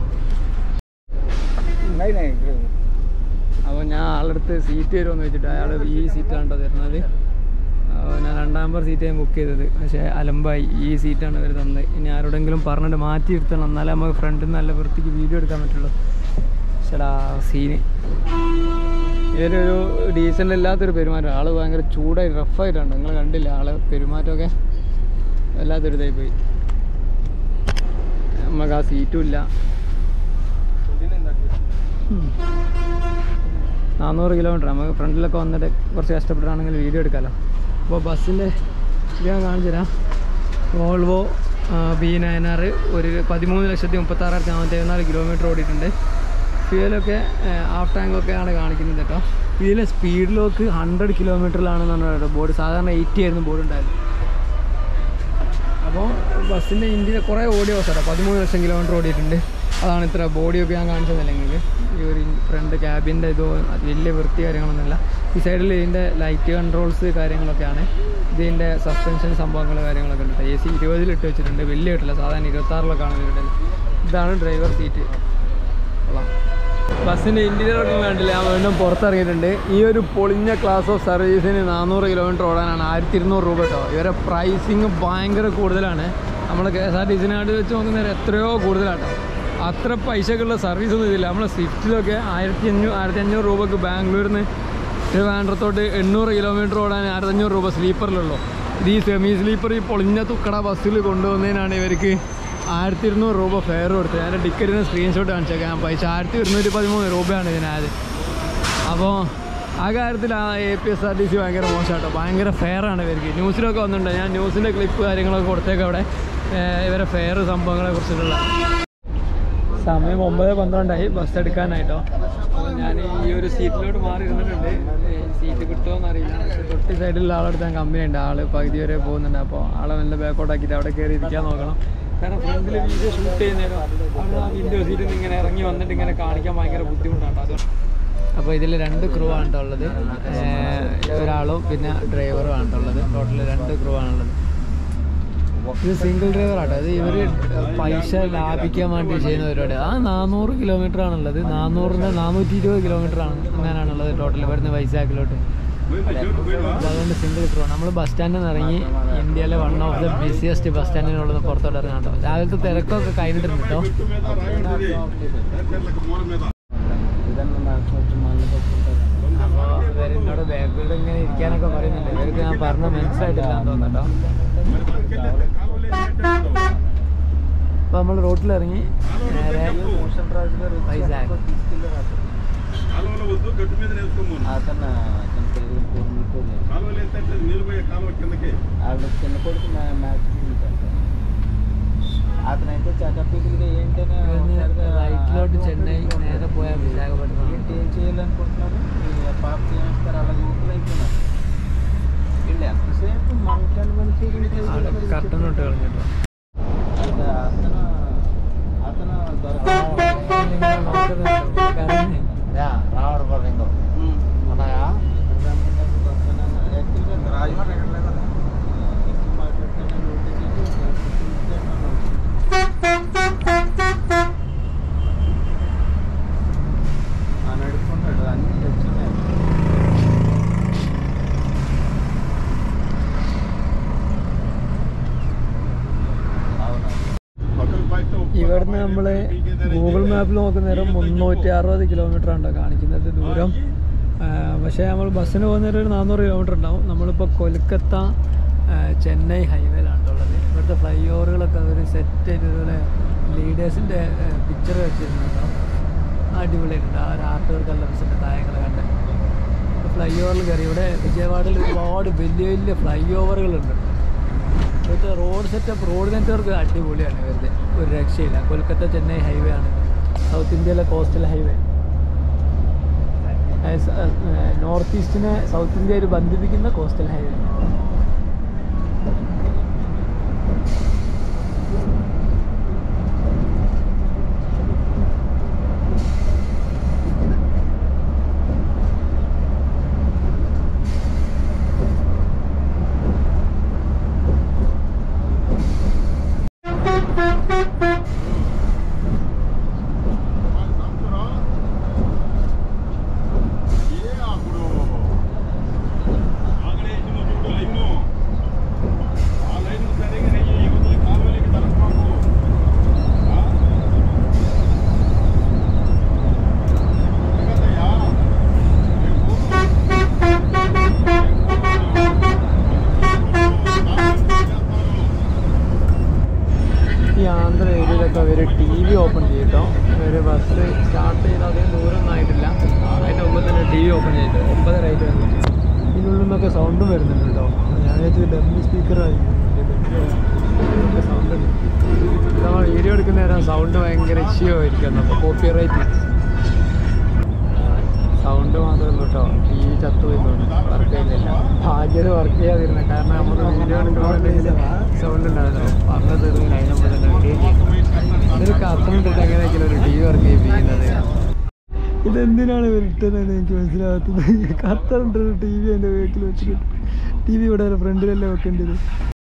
[SPEAKER 3] नहीं नहीं
[SPEAKER 1] അപ്പോൾ ഞാൻ ആളടുത്ത് സീറ്റ് വരുമെന്ന് വെച്ചിട്ട് അയാൾ ഈ സീറ്റാണ് കേട്ടോ തരുന്നത് അപ്പോൾ ഞാൻ രണ്ടാം നമ്പർ സീറ്റ് ഞാൻ ബുക്ക് ചെയ്തത് പക്ഷേ അലമ്പായി ഈ സീറ്റാണ് ഇവർ തന്നത് ഇനി ആരോടെങ്കിലും പറഞ്ഞിട്ട് മാറ്റി ഇരുത്തണം എന്നാലേ നമുക്ക് ഫ്രണ്ടിൽ നിന്ന് നല്ല വൃത്തിക്ക് വീഡിയോ എടുക്കാൻ പറ്റുള്ളൂ ചേടാ സീന് ഇവരൊരു ഡീസൻ്റ് അല്ലാത്തൊരു പെരുമാറ്റം ആള് ഭയങ്കര ചൂടായി റഫായിട്ടുണ്ട് നിങ്ങൾ കണ്ടില്ല ആള് പെരുമാറ്റമൊക്കെ വല്ലാത്തൊരു ഇതായി പോയി നമുക്ക് ആ സീറ്റും ഇല്ല ഉം. നാനൂറ് കിലോമീറ്റർ നമുക്ക് ഫ്രണ്ടിലൊക്കെ വന്നിട്ട് കുറച്ച് കഷ്ടപ്പെട്ടാണെങ്കിൽ വീഡിയോ എടുക്കാമല്ലോ അപ്പോൾ ബസ്സിൻ്റെ ഇത് ഞാൻ കാണിച്ചു തരാം വോൾവോ ബി നയൻ ആർ ഒരു പതിമൂന്ന് ലക്ഷത്തി മുപ്പത്താറായിരത്തി നാനൂറ്റി എഴുപത്തിനാല് കിലോമീറ്റർ ഓടിയിട്ടുണ്ട് ഫ്യൂലൊക്കെ ഹാഫ് ടാങ്കൊക്കെ ആണ് കാണിക്കുന്നത് കേട്ടോ ഇതിലെ സ്പീഡ് ലോക്ക് ഹൺഡ്രഡ് കിലോമീറ്ററിലാണെന്നാണ് പറയുന്നത് ബോർഡ് സാധാരണ എയ്റ്റി ആയിരുന്നു ബോർഡ് ഉണ്ടായത് അപ്പോൾ ബസ്സിൻ്റെ ഇന്ത്യയിൽ കുറേ ഓടിയ ബസ്സാണ് പതിമൂന്ന് ലക്ഷം കിലോമീറ്റർ ഓടിയിട്ടുണ്ട് അതാണ് ഇത്ര ബോഡിയൊക്കെ ഞാൻ കാണിച്ചതല്ല നിങ്ങൾക്ക് ഈ ഒരു ഫ്രണ്ട് ക്യാബിൻ്റെ ഇതോ അത് വലിയ വൃത്തി കാര്യങ്ങളൊന്നുമില്ല ഈ സൈഡിൽ ഇതിൻ്റെ ലൈറ്റ് കൺട്രോൾസ് കാര്യങ്ങളൊക്കെയാണ് ഇതിൻ്റെ സസ്പെൻഷൻ സംഭവങ്ങൾ കാര്യങ്ങളൊക്കെ ഉണ്ട് എ സി ഇരുപതിലിട്ട് വെച്ചിട്ടുണ്ട് വലിയ കിട്ടില്ല സാധാരണ ഇരുപത്താറിലൊക്കെ ആണ് ഇതിൻ്റെ ഇതാണ് ഡ്രൈവർ സീറ്റ് കൊള്ളാം ബസ്സിൻ്റെ ഇൻറ്റീരിയറൊക്കെ കണ്ടില്ല ഞാൻ വീണ്ടും പുറത്തിറങ്ങിയിട്ടുണ്ട് ഈ ഒരു പൊളിഞ്ഞ ക്ലാസ് ഓഫ് സർവീസിന് നാനൂറ് കിലോമീറ്റർ ഓടാനാണ് ആയിരത്തി ഇരുന്നൂറ് രൂപ കേട്ടോ ഇവരെ പ്രൈസിങ് ഭയങ്കര കൂടുതലാണ് നമ്മൾ കെ എസ് ആർ ടി സിനാട് വെച്ച് നോക്കുന്നവർ എത്രയോ കൂടുതലാട്ടോ അത്ര പൈസക്കുള്ള സർവീസ് ഒന്നും ഇതില്ല നമ്മളെ സ്വിഫ്റ്റിലൊക്കെ ആയിരത്തി അഞ്ഞൂറ് ആയിരത്തി അഞ്ഞൂറ് രൂപക്ക് ബാംഗ്ലൂരിൽ നിന്ന് ട്രിവാൻഡ്രത്തോട്ട് എണ്ണൂറ് കിലോമീറ്റർ ഓടാൻ ആയിരത്തഞ്ഞൂറ് രൂപ സ്ലീപ്പറിലുള്ളൂ ഇത് ഈ സെമി സ്ലീപ്പർ ഈ പൊളിഞ്ഞ തുക്കട ബസ്സിൽ കൊണ്ടുവന്നതിനാണ് ഇവർക്ക് ആയിരത്തി ഇരുന്നൂറ് രൂപ ഫെയർ കൊടുത്തത് ഞാൻ ടിക്കറ്റിന് സ്ക്രീൻഷോട്ട് കാണിച്ചേക്കാം പൈസ ആയിരത്തി ഇരുന്നൂറ്റി പതിമൂന്ന് രൂപയാണ് ഇതിനായത് അപ്പോൾ ആ കാര്യത്തിൽ ആ A P S R T C ഭയങ്കര മോശമാട്ടോ ഭയങ്കര ഫെയറാണ് ഇവർക്ക് ന്യൂസിലൊക്കെ വന്നിട്ടുണ്ട് ഞാൻ ന്യൂസിൻ്റെ ക്ലിപ്പ് കാര്യങ്ങളൊക്കെ കൊടുത്തേക്കാം അവിടെ ഏഹ് ഇവരെ ഫെയർ സംഭവങ്ങളെ കുറിച്ചിട്ടുള്ള സമയം ഒമ്പത് പന്ത്രണ്ടായി ബസ് എടുക്കാനായിട്ടോ അപ്പോൾ ഞാൻ ഈ ഒരു സീറ്റിലോട്ട് മാറി ഇരുന്നിട്ടുണ്ട് സീറ്റ് കിട്ടുമോയെന്ന് അറിയില്ല പക്ഷേ തൊട്ട് സൈഡിലുള്ള ആളെടുത്ത് ഞാൻ കമ്പനി ഉണ്ട് ആള് പകുതി വരെ പോകുന്നുണ്ട് അപ്പോൾ ആളെ നല്ല ബാക്കോട്ടാക്കിയിട്ട് അവിടെ കയറി ഇരിക്കാൻ നോക്കണം കാരണം ഫ്രണ്ടിൽ വീഡിയോ ഷൂട്ട് ചെയ്യുന്നേരം അവിടെ ആ വിൻഡോ സീറ്റിൽ നിന്ന് ഇങ്ങനെ ഇറങ്ങി വന്നിട്ട് ഇങ്ങനെ കാണിക്കാൻ ഭയങ്കര ബുദ്ധിമുട്ടാണ് അത് അപ്പോൾ ഇതിൽ രണ്ട് ക്രൂ ആണ് ട്ടോ ഉള്ളത് ഏഹ് ഒരാളും പിന്നെ ഡ്രൈവറും ആണ് ട്ടോ ഉള്ളത് ടോട്ടൽ രണ്ട് ക്രൂ ആണുള്ളത് ഇത് സിംഗിൾ ഡ്രൈവർ ആട്ടോ അത് ഇവർ പൈസ ലാഭിക്കാൻ വേണ്ടി ചെയ്യുന്ന പരിപാടി ആ നാനൂറ് കിലോമീറ്റർ ആണുള്ളത് നാനൂറിന് നാനൂറ്റി ഇരുപത് കിലോമീറ്റർ ആണ് അങ്ങനെയാണുള്ളത് ടോട്ടൽ ഇവിടുന്ന് വൈശാഖിലോട്ട് അപ്പോൾ അതുകൊണ്ട് സിംഗിൾ ക്രൂ നമ്മൾ ബസ് സ്റ്റാൻഡിൽ നിന്ന് ഇറങ്ങി ഇന്ത്യയിലെ one of the busiest bus സ്റ്റാൻഡിനുള്ളത് പുറത്തോട്ട് ഇറങ്ങാം കേട്ടോ രാവിലത്തെ തിരക്കൊക്കെ കഴിഞ്ഞിട്ടുണ്ട് കേട്ടോ അപ്പോൾ ഇവരെന്നോട് ബാക്കിലൂടെ ഇങ്ങനെ ഇരിക്കാനൊക്കെ പറയുന്നുണ്ട് ഇവർക്ക് ഞാൻ പറഞ്ഞ മനസ്സിലായിട്ടില്ല എന്ന് തോന്നുന്നു കേട്ടോ അപ്പോൾ നമ്മൾ റോട്ടിലിറങ്ങി നേരെ വൈസാഗ്
[SPEAKER 3] కాలువలో వద్దు గట్టు మీద నేర్చుకోమను
[SPEAKER 4] అతను అతని పేరు పేరు
[SPEAKER 3] కాలువలో ఎంత నీళ్ళు పోయే కాలువ కిందకి
[SPEAKER 4] ఆవిడ చిన్న కొడుకు మ్యాచ్ అతనైతే చక్కపిగిలిగా ఏంటనే
[SPEAKER 1] റൈറ്റിലോട്ട് ചെന്നൈ നേരെ പോയാൽ വിശാഖപട്ടണം
[SPEAKER 4] ఏంటి ఏం చేయాలనుకుంటున్నారు ఈ పాప చేస్తారు అలాగే ఊపిరి అయిపోయినారు వీళ్ళు ఎంతసేపు మనకాలు మనిషి
[SPEAKER 1] കട്ടൻ ഇട്ട് കളഞ്ഞിട്ടോ
[SPEAKER 4] అతను అతను రావడం ఉన్నాయా నడుపుకున్నాడు అన్ని తెచ్చున్నాయి అవునా
[SPEAKER 3] పక్కన బయట
[SPEAKER 1] ഇവിടുന്ന് നമ്മൾ ഗൂഗിൾ മാപ്പിൽ നോക്കുന്നേരം മുന്നൂറ്റി അറുപത് കിലോമീറ്റർ ആണ് കാണിക്കുന്നത് ദൂരം ആ, പക്ഷേ നമ്മൾ ബസ്സിന് പോകുന്നേരം ഒരു നാനൂറ് കിലോമീറ്റർ ഉണ്ടാവും നമ്മളിപ്പോൾ കൊൽക്കത്ത ആ, ചെന്നൈ ഹൈവേയിലാണ് ഉള്ളത് ഇവിടുത്തെ ഫ്ലൈ ഓവറുകളൊക്കെ ഒരു സെറ്റ് ചെയ്ത് ഇതുപോലെ ലീഡേഴ്സിൻ്റെ പിക്ചർ വെച്ചിരുന്നുണ്ടോ അടിപൊളിയായിട്ടുണ്ട് ആ ഒരു ആർട്ട് വർക്ക് എല്ലാം തായങ്ങൾ കണ്ട് ഫ്ലൈ ഓവറിൽ കയറി ഇവിടെ വിജയവാഡയിൽ ഒരുപാട് വലിയ വലിയ ഫ്ലൈ ഓവറുകളുണ്ട് ഇവിടുത്തെ റോഡ് സെറ്റപ്പ് റോഡ് നെറ്റ്വർക്ക് അടിപൊളിയാണ് ഇവരുടെ ഒരു രക്ഷയില്ല കൊൽക്കത്ത ചെന്നൈ ഹൈവേ ആണ് സൗത്ത് ഇന്ത്യയിലെ കോസ്റ്റൽ ഹൈവേ നോർത്ത് ഈസ്റ്റിനെ സൗത്ത് ഇന്ത്യയിൽ ബന്ധിപ്പിക്കുന്ന കോസ്റ്റൽ ഹൈവേ
[SPEAKER 3] ఏ అప్పుడు ఆంగ్లేయులు చూడు లైను
[SPEAKER 1] ഓപ്പൺ ചെയ്തത് ഒമ്പതര ആയിട്ട് വരുന്നു ഇതിനുള്ളിൽ നിന്നൊക്കെ സൗണ്ടും വരുന്നുണ്ട് കേട്ടോ ഞാൻ വിചാരിച്ചത് ഡെമ്മി സ്പീക്കറായി സൗണ്ട് ഉണ്ട് നമ്മൾ വീഡിയോ എടുക്കുന്ന നേരം സൗണ്ട് ഭയങ്കര ഇഷ്യൂ ആയിരിക്കും അപ്പോൾ കോപ്പി റൈറ്റ് സൗണ്ട് മാത്രമേ ഉള്ളൂ കേട്ടോ ടി വി ചത്തുപോയി തോന്നുന്നു വർക്ക് ചെയ്യുന്നില്ല ഭാഗ്യം വർക്ക് ചെയ്യാതിരുന്ന കാരണം നമ്മൾ വീഡിയോ എടുക്കുമ്പോൾ സൗണ്ട് ഉണ്ടായിരുന്നു പറഞ്ഞത് തീർന്നില്ല അതിന് മുമ്പ് തന്നെ വിടുകയും ചെയ്തു ഇതൊരു കത്തണിട്ടിട്ട് എങ്ങനെയൊക്കെയാണ് ഒരു ടി വി വർക്ക് ചെയ്യിപ്പിക്കുന്നത് ഇതെന്തിനാണ് വിട്ടതെന്ന് എനിക്ക് മനസ്സിലാകാത്തത് കത്തറിട്ട് ടി വി എൻ്റെ വീട്ടിൽ വെച്ചിട്ട് ടി വി ഇവിടെ ഫ്രണ്ടിലല്ലേ വെക്കേണ്ടത്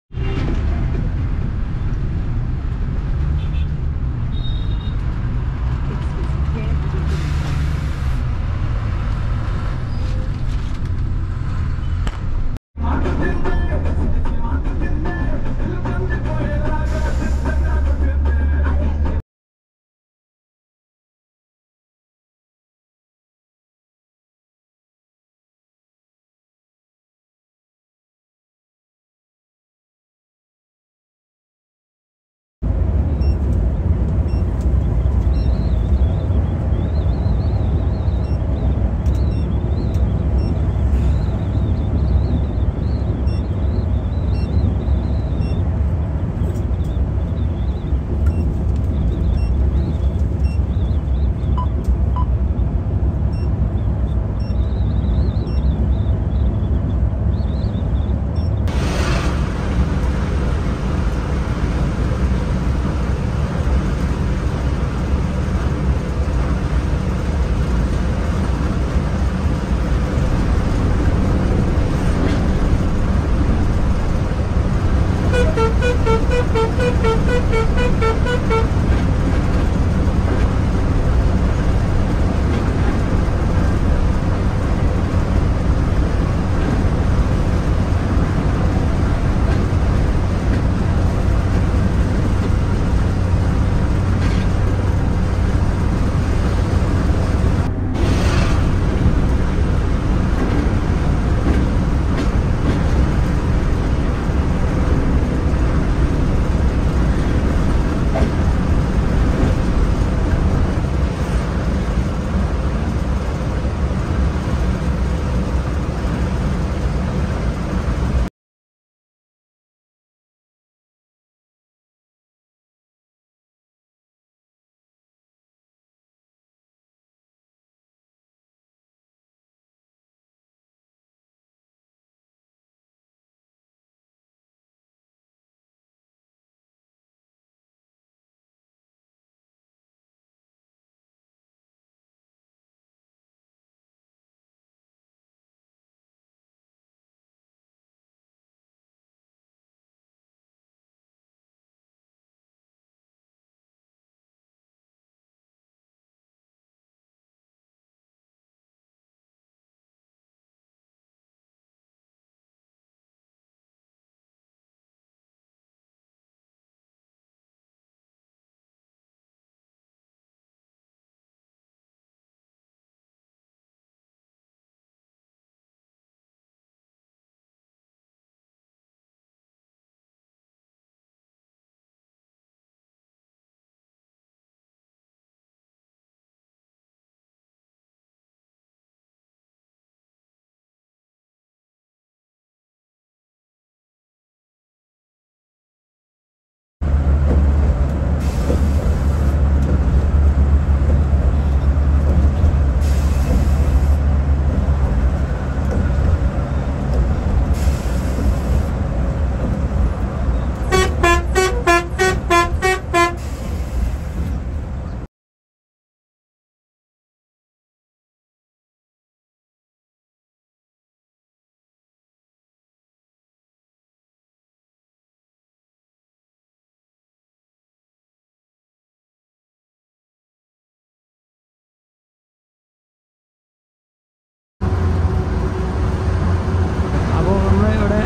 [SPEAKER 1] അപ്പോൾ നമ്മൾ ഇവിടെ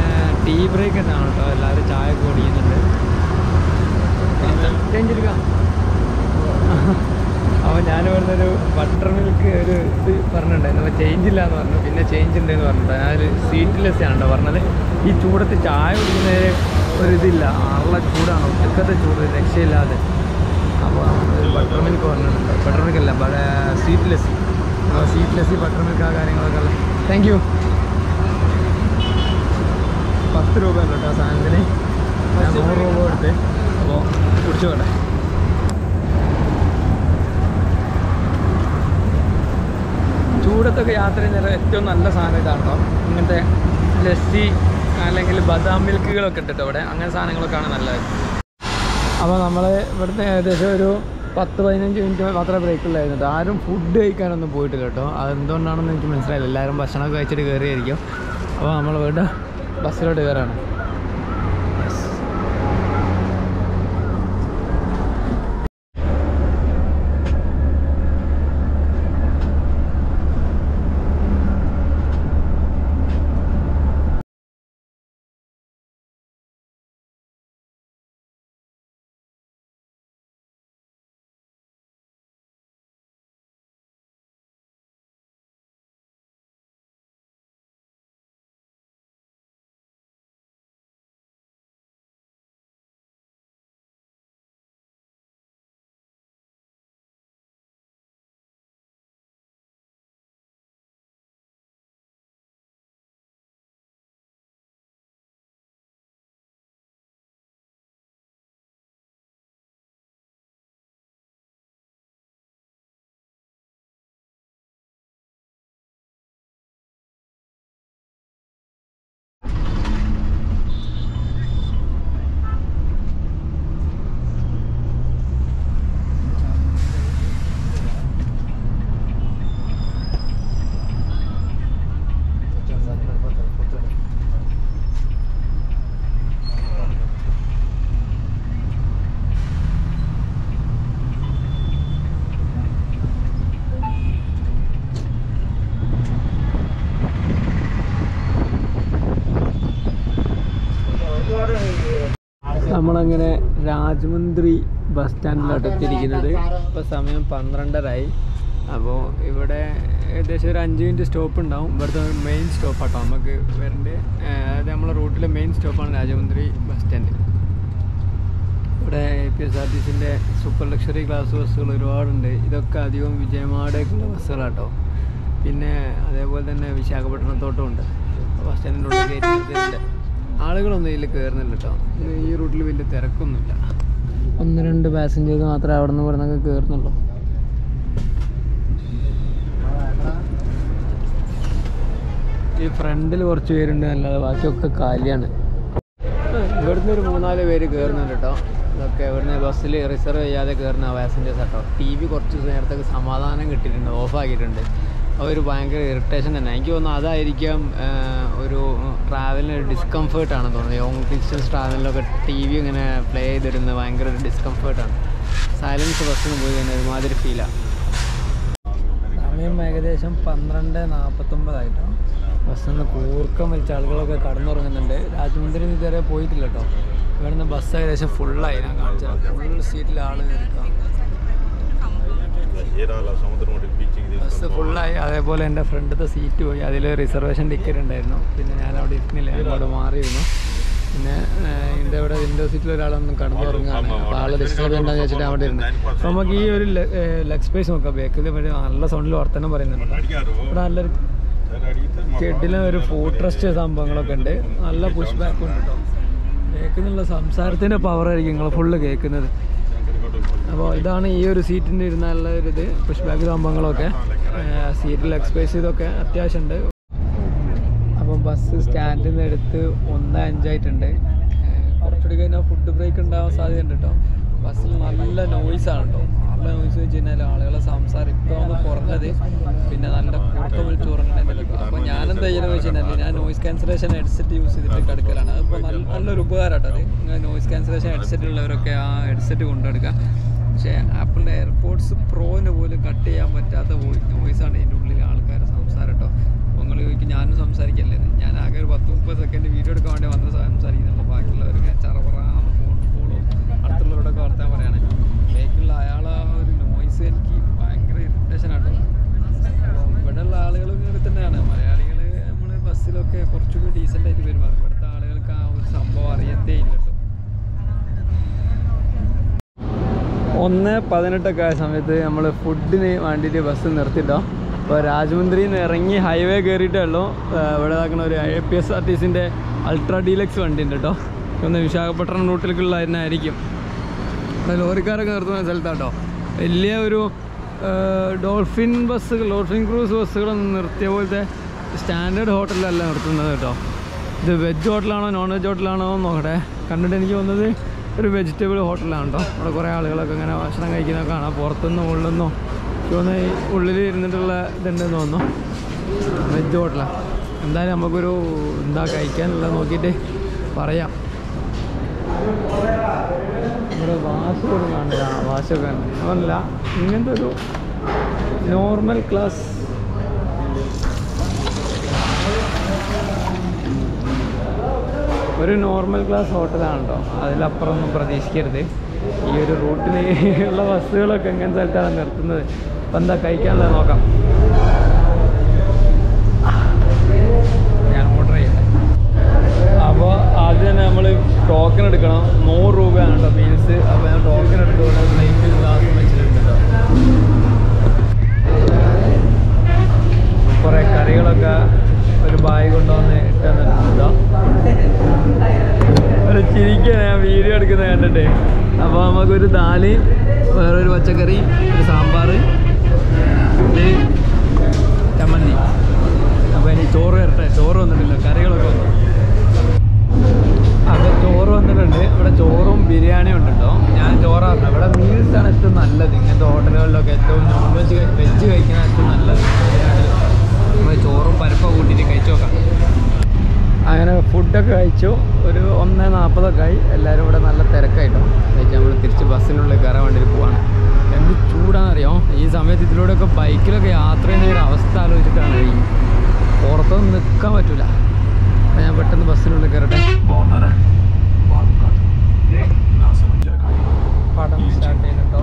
[SPEAKER 1] ടീ ബ്രേക്ക് തന്നെയാണ് കേട്ടോ എല്ലാവരും ചായ ഒക്കെ കുടിക്കുന്നുണ്ട് ചേഞ്ച് എടുക്കാം അപ്പോൾ ഞാൻ പറഞ്ഞൊരു ബട്ടർ മിൽക്ക് ഒരു ഇത് പറഞ്ഞിട്ടുണ്ടായിരുന്നു അപ്പോൾ ചേഞ്ച് ഇല്ല എന്ന് പറഞ്ഞു പിന്നെ ചേഞ്ച് ഉണ്ട് എന്ന് പറഞ്ഞിട്ടുണ്ട് ഞാനൊരു സീറ്റ്ലെസ് ആണ് കേട്ടോ പറഞ്ഞത് ഈ ചൂടത്ത് ചായ കുടിക്കുന്നതിന് ഒരു ഇതില്ല ആളുള്ള ചൂടാണ് ഒറ്റക്കത്തെ ചൂട് രക്ഷയില്ലാതെ അപ്പോൾ ഒരു ബട്ടർ മിൽക്ക് പറഞ്ഞിട്ടുണ്ട് ബട്ടർ മിൽക്ക് അല്ല സീറ്റ്ലെസ് അപ്പോൾ സീറ്റ്ലെസ് ബട്ടർ മിൽക്ക് ആ കാര്യങ്ങളൊക്കെ ഉള്ളത് താങ്ക് യു പത്ത് രൂപ ഉണ്ട് കേട്ടോ ആ സാധനത്തിന് ഞാൻ നൂറ് രൂപ കൊടുത്ത് അപ്പോൾ കുടിച്ചു വേണ്ടേ ചൂടത്തൊക്കെ യാത്ര ചെയ്യുന്ന ഏറ്റവും നല്ല സാധനം ഇതാണ് കേട്ടോ ഇങ്ങനത്തെ ലസ്സി അല്ലെങ്കിൽ ബദാം മിൽക്കുകളൊക്കെ ഉണ്ട് കേട്ടോ ഇവിടെ അങ്ങനെ സാധനങ്ങളൊക്കെയാണ് നല്ലത് അപ്പോൾ നമ്മൾ ഇവിടുത്തെ ഏകദേശം ഒരു പത്ത് പതിനഞ്ച് മിനിറ്റ് മാത്രമേ ബ്രേക്ക് ഉള്ളായിരുന്നു കേട്ടോ ആരും ഫുഡ് കഴിക്കാനൊന്നും പോയിട്ടില്ല കേട്ടോ അത് എന്തുകൊണ്ടാണെന്ന് എനിക്ക് മനസ്സിലായില്ല എല്ലാവരും ഭക്ഷണമൊക്കെ കഴിച്ചിട്ട് കയറിയായിരിക്കും അപ്പോൾ നമ്മൾ വീണ്ടും ബസ്സിലോട്ട് കയറാണ് നമ്മളങ്ങനെ രാജമന്ത്രി ബസ് സ്റ്റാൻഡിലോട്ട് എത്തിയിരിക്കുന്നത് ഇപ്പോൾ സമയം പന്ത്രണ്ടരായി അപ്പോൾ ഇവിടെ ഏകദേശം ഒരു അഞ്ച് മിനിറ്റ് സ്റ്റോപ്പ് ഉണ്ടാവും ഇവിടുത്തെ മെയിൻ സ്റ്റോപ്പാട്ടോ നമുക്ക് വരേണ്ടത് അതായത് നമ്മളെ റൂട്ടിലെ മെയിൻ സ്റ്റോപ്പാണ് രാജമന്ത്രി ബസ് സ്റ്റാൻഡ് ഇവിടെ A P S R T സിൻ്റെ സൂപ്പർ ലക്ഷറി ക്ലാസ് ബസ്സുകൾ ഒരുപാടുണ്ട് ഇതൊക്കെ അധികം വിജയമാടേക്കുള്ള ബസ്സുകളാട്ടോ പിന്നെ അതേപോലെ തന്നെ വിശാഖപട്ടണത്തോട്ടും ഉണ്ട് ബസ് സ്റ്റാൻഡിൻ്റെ ഉള്ളിൽ കയറ്റി നിർത്തിയിട്ടുണ്ട് ആളുകളൊന്നും ഇതിൽ കയറുന്നില്ല കേട്ടോ ഇത് ഈ റൂട്ടിൽ വലിയ തിരക്കൊന്നുമില്ല ഒന്ന് രണ്ട് പാസഞ്ചേഴ്സ് മാത്രമേ അവിടെ നിന്ന് ഇവിടെ നിന്നൊക്കെ കയറുന്നുള്ളൂ ഈ ഫ്രണ്ടിൽ കുറച്ച് പേരുണ്ട് അല്ലാതെ ബാക്കിയൊക്കെ കാലിയാണ് ഇവിടുന്ന് ഒരു മൂന്നാല് പേര് കയറുന്നുണ്ട് കേട്ടോ ഇതൊക്കെ ഇവിടുന്ന് ബസ്സിൽ റിസർവ് ചെയ്യാതെ കയറുന്ന പാസഞ്ചേഴ്സ് കേട്ടോ ടി വി കുറച്ച് നേരത്തേക്ക് സമാധാനം കിട്ടിയിട്ടുണ്ട് ഓഫാക്കിയിട്ടുണ്ട് അതൊരു ഭയങ്കര ഇറിറ്റേഷൻ തന്നെ എനിക്ക് തോന്നുന്നു അതായിരിക്കാം ആ, ഒരു ട്രാവലിന് ഒരു ഡിസ്കംഫേർട്ടാണ് തോന്നുന്നത് ലോങ് ഡിസ്റ്റൻസ് ട്രാവലിലൊക്കെ ടി വി ഇങ്ങനെ പ്ലേ ചെയ്തിരുന്നത് ഭയങ്കര ഒരു ഡിസ്കംഫേർട്ടാണ് സൈലൻസ് ബസ്സിന് പോയി കഴിഞ്ഞാൽ ഒരുമാതിരി ഫീലാണ് സമയം ഏകദേശം പന്ത്രണ്ട് നാൽപ്പത്തൊമ്പതായിട്ടോ ബസ്സിൽ നിന്ന് കൂർക്കം വലിച്ച ആളുകളൊക്കെ കടന്നുറങ്ങുന്നുണ്ട് രാജമന്ത്രി ഇതുവരെ പോയിട്ടില്ല കേട്ടോ ഇവിടുന്ന് ബസ് ഏകദേശം ഫുള്ളായി ഞാൻ കാണിച്ചത് ഫുൾ സീറ്റിൽ ആൾ കയറിക്കാം
[SPEAKER 3] ఏరాల సముద్రం ఒకటి బీచ్కి
[SPEAKER 1] ബസ് ഫുള്ളായി അതേപോലെ എൻ്റെ ഫ്രണ്ടത്തെ സീറ്റ് പോയി അതിൽ റിസർവേഷൻ ടിക്കറ്റ് ഉണ്ടായിരുന്നു പിന്നെ ഞാൻ അവിടെ ഇരുന്നില്ല ഞാൻ അവിടെ മാറിയിരുന്നു പിന്നെ ഏഹ്, എൻ്റെ ഇവിടെ വിൻഡോ സീറ്റിൽ ഒരാളൊന്നും കടന്നുറങ്ങുകയാണ് അപ്പോൾ ആൾ ഡിസ്റ്റർബ് ചെയ്യണ്ടെന്ന് വെച്ചിട്ട് അവിടെ ഇരുന്നു അപ്പോൾ നമുക്ക് ഈ ഒരു ലെഗ് സ്പേസ് നോക്കാം ബേക്കിൽ ഒരു നല്ല സൗണ്ടിൽ വർത്തനം പറയുന്നുണ്ട്
[SPEAKER 3] అడిగారు
[SPEAKER 1] ഇവിടെ నల్లൊരു
[SPEAKER 3] సరే అడిగితే మా
[SPEAKER 1] കെഡിലെ ഒരു ഫുഡ് ട്രസ്റ്റ് സംഭവങ്ങളൊക്കെ ഉണ്ട് നല്ല പുഷ് ബാക്ക് ഉണ്ട് കേട്ടോ കേൾക്കുന്നുള്ള സംസാരത്തിൻ്റെ പവർ ആയിരിക്കും നിങ്ങൾ ഫുള്ള് കേൾക്കുന്നത് അപ്പോൾ ഇതാണ് ഈ ഒരു സീറ്റിൻ്റെ ഇരുന്നുള്ള ഒരു ഇത് പുഷ് ബാക്ക് സംഭവങ്ങളൊക്കെ സീറ്റിൽ എക്സ്പേസ് ഇതൊക്കെ അത്യാവശ്യമുണ്ട് അപ്പോൾ ബസ് സ്റ്റാൻഡിൽ നിന്ന് എടുത്ത് ഒന്ന് അഞ്ചായിട്ടുണ്ട് ഏഹ് കുറച്ചുകൂടി കഴിഞ്ഞാൽ ഫുഡ് ബ്രേക്ക് ഉണ്ടാവാൻ സാധ്യതയുണ്ട് കേട്ടോ ബസ്സിൽ നല്ല നോയ്സാണ് കേട്ടോ നല്ല നോയ്സ് വെച്ച് കഴിഞ്ഞാൽ ആളുകളെ സംസാരം ഇപ്പോൾ ഒന്ന് കുറഞ്ഞത് പിന്നെ നല്ല കൂട്ടം വിളിച്ച് ഉറങ്ങണതിലൊക്കെ അപ്പോൾ ഞാനെന്താ ചെയ്യുന്നത് വെച്ച് കഴിഞ്ഞാൽ ഞാൻ നോയ്സ് ക്യാൻസലേഷൻ ഹെഡ്സെറ്റ് യൂസ് ചെയ്തിട്ട് കിടക്കലാണ് അതിപ്പോൾ നല്ല നല്ലൊരു ഉപകാരം കേട്ടോ അത് ഇങ്ങനെ നോയ്സ് ക്യാൻസലേഷൻ ഹെഡ്സെറ്റ് ഉള്ളവരൊക്കെ ആ ഹെഡ്സെറ്റ് കൊണ്ടെടുക്കുക പക്ഷേ ആപ്പിളിൻ്റെ എയർപോർട്സ് പ്രോന് പോലും കട്ട് ചെയ്യാൻ പറ്റാത്ത വോയിസാണ് ഇതിൻ്റെ ഉള്ളിൽ ആൾക്കാരെ സംസാരം കേട്ടോ അപ്പോൾ നിങ്ങൾ ചോദിക്കും ഞാനും സംസാരിക്കല്ലേ എന്ന്. ഞാൻ ആകെ ഒരു പത്ത് മുപ്പത് സെക്കൻഡ് വീഡിയോ എടുക്കാൻ വേണ്ടി വന്ന് സംസാരിക്കുന്നുള്ളൂ ബാക്കിയുള്ളവർക്ക് ചറപറാന്ന് ഫോൺ കോളും അടുത്തുള്ളവരോടൊക്കെ വർത്താൻ പറയാണ് ബേക്കിലുള്ള അയാൾ ആ ഒരു നോയ്സ് എനിക്ക് ഭയങ്കര ഇറിറ്റേഷൻ ആട്ടോ അപ്പോൾ ഇവിടെയുള്ള ആളുകൾ ഇങ്ങനെ തന്നെയാണ് മലയാളികൾ നമ്മൾ ബസ്സിലൊക്കെ കുറച്ചുകൂടി ഡീസൻ്റ് ആയിട്ട് പെരുമാറും ഇവിടുത്തെ ആളുകൾക്ക് ആ ഒരു സംഭവം അറിയത്തേ ഇല്ല കേട്ടോ ഒന്ന് പതിനെട്ടൊക്കെ ആയ സമയത്ത് നമ്മൾ ഫുഡിന് വേണ്ടിയിട്ട് ബസ് നിർത്തിട്ടോ ഇപ്പോൾ രാജമുന്ദ്രിയിൽ നിന്ന് ഇറങ്ങി ഹൈവേ കയറിയിട്ടേ ഉള്ളൂ ആ, ഇവിടെ ഇതാക്കണ ഒരു A P S R T സിൻ്റെ അൾട്രാ ഡീലക്സ് വണ്ടി ഉണ്ട് കേട്ടോ ഒന്ന് വിശാഖപട്ടണം റൂട്ടിലേക്കുള്ള തന്നെ ആയിരിക്കും ഇവിടെ ലോറിക്കാരൊക്കെ നിർത്തുന്ന സ്ഥലത്താട്ടോ വലിയ ഒരു ആ, ഡോൾഫിൻ ബസ്സുകൾ ഡോൾഫിൻ ക്രൂസ് ബസ്സുകളൊന്നും നിർത്തിയ പോലത്തെ സ്റ്റാൻഡേർഡ് ഹോട്ടലിലല്ല നിർത്തുന്നത് കേട്ടോ ഇത് വെജ് ഹോട്ടലാണോ നോൺ വെജ് ഹോട്ടലാണോ എന്ന് നോക്കട്ടെ കണ്ടിട്ട് എനിക്ക് തോന്നുന്നത് ഒരു വെജിറ്റബിൾ ഹോട്ടലാണ് കേട്ടോ അവിടെ കുറേ ആളുകളൊക്കെ ഇങ്ങനെ ഭക്ഷണം കഴിക്കുന്നതൊക്കെ കാണാം പുറത്തുനിന്നോ ഉള്ളിൽ തോന്നുന്നു ഈ ഉള്ളിൽ ഇരുന്നിട്ടുള്ള ഇതുണ്ടെന്ന് തോന്നുന്നു വെജ് ഹോട്ടലാണ് എന്തായാലും നമുക്കൊരു എന്താ കഴിക്കാനുള്ള നോക്കിയിട്ട് പറയാം ഇവിടെ വാശുകളും കാണില്ല വാശൊക്കെ അതല്ല ഇങ്ങനത്തെ ഒരു നോർമൽ ക്ലാസ് ഒരു നോർമൽ ക്ലാസ് ഹോട്ടലാണ് കേട്ടോ അതിലപ്പുറം ഒന്നും പ്രതീക്ഷിക്കരുത് ഈ ഒരു റൂട്ടിൽ ഉള്ള ബസ്സുകളൊക്കെ എങ്ങനെ സ്ഥലത്താണ് നിർത്തുന്നത് അപ്പം എന്താ കഴിക്കാനുള്ളത് നോക്കാം ഞാൻ ഓർഡർ ചെയ്യട്ടെ അപ്പോൾ ആദ്യം തന്നെ നമ്മൾ ടോക്കൺ എടുക്കണം നൂറ് രൂപയാണ് കേട്ടോ മീൽസ് അപ്പോൾ ഞാൻ ടോക്കൺ എടുത്തുകൊണ്ട് പ്ലേറ്റിൽ ഗ്ലാസ് വെച്ചിട്ടുണ്ട് കേട്ടോ കുറേ കറികളൊക്കെ ഒരു ബാഗ് കൊണ്ടുവന്ന് ഇട്ട് തന്നിട്ടുണ്ടോ ഒരു ചിരിക്കാൻ ഞാൻ വീഡിയോ എടുക്കുന്നത് കണ്ടിട്ട് അപ്പോൾ നമുക്കൊരു ദാല് വേറൊരു പച്ചക്കറി ഒരു സാമ്പാർ ഇത് ചമ്മന്തി അപ്പോൾ ഇനി ചോറ് വരട്ടെ ചോറ് വന്നിട്ടില്ല കറികളൊക്കെ വന്നു അപ്പോൾ ചോറ് വന്നിട്ടുണ്ട് ഇവിടെ ചോറും ബിരിയാണിയും ഉണ്ട് കേട്ടോ ഞാൻ ചോറാണ് ഇവിടെ മീൽസാണ് ഏറ്റവും നല്ലത് ഇങ്ങനത്തെ ഹോട്ടലുകളിലൊക്കെ ഏറ്റവും നോൺ വെജ് വെജ് കഴിക്കുന്ന ഏറ്റവും നല്ലത് നമ്മൾ ചോറും പരിപ്പൊക്കെ കൂട്ടിയിട്ട് കഴിച്ചു നോക്കാം അങ്ങനെ ഫുഡൊക്കെ കഴിച്ചു ഒരു ഒന്ന് നാൽപ്പതൊക്കെ ആയി എല്ലാവരും ഇവിടെ നല്ല തിരക്കായിട്ടോ കഴിച്ച് നമ്മൾ തിരിച്ച് ബസ്സിനുള്ളിൽ കയറാൻ വേണ്ടി പോവാണ് എന്ത് ചൂടാണെന്നറിയോ ഈ സമയത്ത് ഇതിലൂടെയൊക്കെ ബൈക്കിലൊക്കെ യാത്ര ചെയ്യുന്ന ഒരു അവസ്ഥ ആലോചിച്ചിട്ടാണ് ഈ പുറത്തൊന്നും നിൽക്കാൻ പറ്റില്ല അപ്പോൾ ഞാൻ പെട്ടെന്ന് ബസ്സിനുള്ളിൽ കയറട്ടെ പടം സ്റ്റാർട്ട് ചെയ്യുന്നുണ്ടോ